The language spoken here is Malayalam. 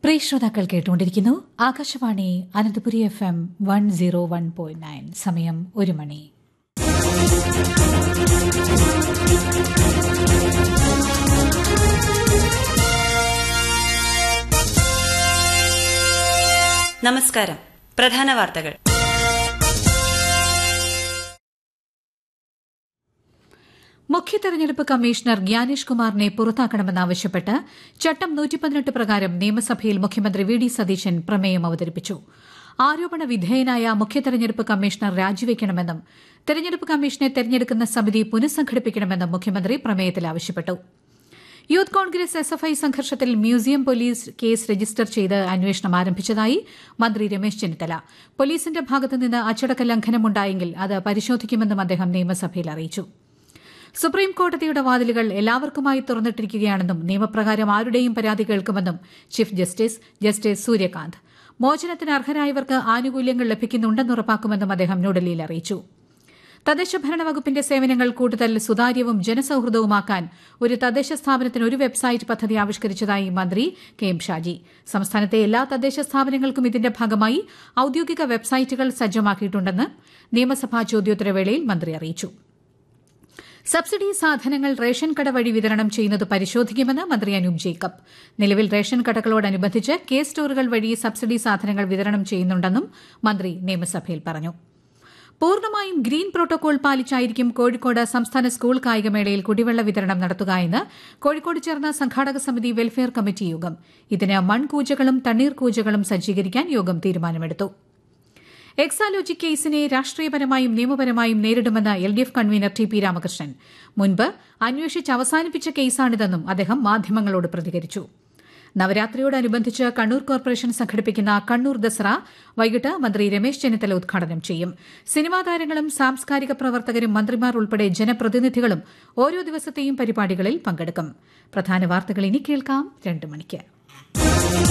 പ്രിയ ശ്രോതാക്കൾ കേട്ടുകൊണ്ടിരിക്കുന്നു Akashvani Ananthapuri F M one zero one point nine സമയം ഒരു മണി നമസ്കാരം പ്രധാന വാർത്തകൾ മുഖ്യ തെരഞ്ഞെടുപ്പ് കമ്മീഷണർ ഗ്യാനേഷ് കുമാറിനെ പുറത്താക്കണമെന്നാവശ്യപ്പെട്ട് ചട്ടം നൂറ്റിപ്പതിനെട്ട് പ്രകാരം നിയമസഭയിൽ മുഖ്യമന്ത്രി വി ഡി സതീശൻ പ്രമേയം അവതരിപ്പിച്ചു ആരോപണ വിധേയനായ മുഖ്യ തെരഞ്ഞെടുപ്പ് കമ്മീഷണർ രാജിവെക്കണമെന്നും തെരഞ്ഞെടുപ്പ് കമ്മീഷനെ തെരഞ്ഞെടുക്കുന്ന സമിതി പുനഃസംഘടിപ്പിക്കണമെന്നും മുഖ്യമന്ത്രി പ്രമേയത്തിൽ ആവശ്യപ്പെട്ടു youth Congress S F I സംഘർഷത്തിൽ മ്യൂസിയം പോലീസ് കേസ് രജിസ്റ്റർ ചെയ്ത് അന്വേഷണം ആരംഭിച്ചതായി മന്ത്രി രമേശ് ചെന്നിത്തല പോലീസിന്റെ ഭാഗത്തുനിന്ന് അച്ചടക്ക ലംഘനമുണ്ടായെങ്കിൽ അത് പരിശോധിക്കുമെന്നും അദ്ദേഹം നിയമസഭയിൽ അറിയിച്ചു സുപ്രീം കോടതിയുടെ വാതിലുകൾ എല്ലാവർക്കുമായി തുറന്നിട്ടിരിക്കുകയാണെന്നും നിയമപ്രകാരം ആരുടെയും പരാതി കേൾക്കുമെന്നും ചീഫ് ജസ്റ്റിസ് ജസ്റ്റിസ് സൂര്യകാന്ത് മോചനത്തിന് അർഹരായവർക്ക് ആനുകൂല്യങ്ങൾ ലഭിക്കുന്നുണ്ടെന്ന് ഉറപ്പാക്കുമെന്നും അദ്ദേഹം ന്യൂഡൽഹിയിൽ അറിയിച്ചു തദ്ദേശ ഭരണ വകുപ്പിന്റെ സേവനങ്ങൾ കൂടുതൽ സുതാര്യവും ജനസൌഹൃദവുമാക്കാൻ ഒരു തദ്ദേശ സ്ഥാപനത്തിന് ഒരു വെബ്സൈറ്റ് പദ്ധതി ആവിഷ്കരിച്ചതായി മന്ത്രി കെ എം ഷാജി സംസ്ഥാനത്തെ എല്ലാ തദ്ദേശ സ്ഥാപനങ്ങൾക്കും ഇതിന്റെ ഭാഗമായി ഔദ്യോഗിക വെബ്സൈറ്റുകൾ സജ്ജമാക്കിയിട്ടുണ്ടെന്ന് നിയമസഭാ ചോദ്യോത്തരവേളയിൽ മന്ത്രി അറിയിച്ചു സബ്സിഡി സാധനങ്ങൾ റേഷൻ കട വഴി വിതരണം ചെയ്യുന്നത് പരിശോധിക്കുമെന്ന് മന്ത്രി അനൂപ് ജേക്കബ് നിലവിൽ റേഷൻ കടകളോടനുബന്ധിച്ച് കെ സ്റ്റോറുകൾ വഴി സബ്സിഡി സാധനങ്ങൾ വിതരണം ചെയ്യുന്നുണ്ടെന്നും മന്ത്രി നിയമസഭയിൽ പറഞ്ഞു പൂർണ്ണമായും ഗ്രീൻ പ്രോട്ടോകോൾ പാലിച്ചായിരിക്കും കോഴിക്കോട് സംസ്ഥാന സ്കൂൾ കായികമേളയിൽ കുടിവെള്ള വിതരണം നടത്തുകയെന്ന് കോഴിക്കോട് ചേർന്ന സംഘാടക സമിതി വെൽഫെയർ കമ്മിറ്റി യോഗം ഇതിന് മൺകൂജകളും തണ്ണീർ കൂജകളും സജ്ജീകരിക്കാൻ യോഗം തീരുമാനമെടുത്തു എക്സാലോജി കേസിനെ രാഷ്ട്രീയപരമായും നിയമപരമായും നേരിടുമെന്ന് L D F convener T P Ramakrishnan മുൻപ് അന്വേഷിച്ച് അവസാനിപ്പിച്ച കേസാണിതെന്നും അദ്ദേഹം മാധ്യമങ്ങളോട് പ്രതികരിച്ചു നവരാത്രിയോടനുബന്ധിച്ച് കണ്ണൂർ കോർപ്പറേഷൻ സംഘടിപ്പിക്കുന്ന കണ്ണൂർ ദസറ വൈകിട്ട് മന്ത്രി രമേശ് ചെന്നിത്തല ഉദ്ഘാടനം ചെയ്യും സിനിമാ താരങ്ങളും സാംസ്കാരിക പ്രവർത്തകരും മന്ത്രിമാർ ഉൾപ്പെടെ ജനപ്രതിനിധികളും ഓരോ ദിവസത്തെയും പരിപാടികളിൽ പങ്കെടുക്കും പ്രധാന വാർത്തകൾ ഇനി കേൾക്കാം രണ്ട് മണിക്ക്